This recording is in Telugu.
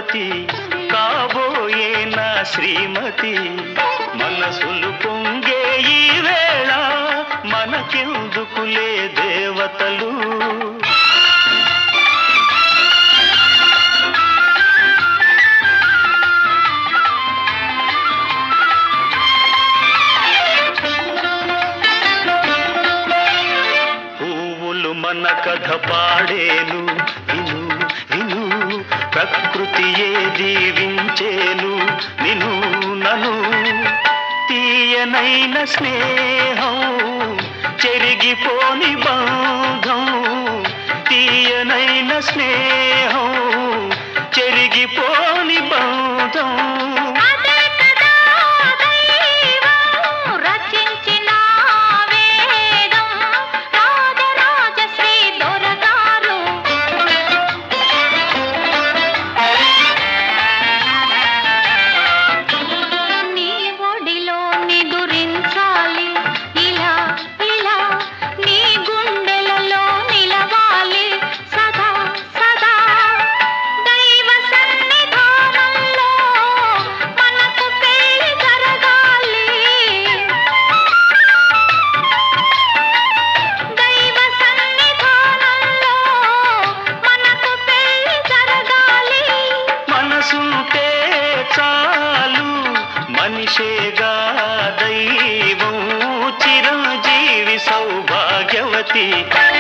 భాగ్యవతి కాబోయే నా శ్రీమతి మనసులు పొంగే ఈ వేళ మనకెందుకులే దేవతలు పువ్వులు మన కథ పాడేను విను విను ప్రకృతియే జీవించేను నిను నను తీయనైన స్నేహం చెరిగిపోని బంధం తీయనైన స్నేహం చెరిగిపోని బంధం అదే కదా దైవం రచించిన వేదం రాజరాజశ్రీ దొరగారు నీ ఒడిలో నిదురించాలి ఇలా ఇలా నీ గుండెలలో నిలవాలి సదా సదా దైవ సన్నిధానంలో మనకు పెళ్లి జరగాలి దైవ సన్నిధానంలో మనకు పెళ్లి జరగాలి మనసుంటే చాలు మనిషేగా దైవం చిరంజీవి సౌభాగ్యవతి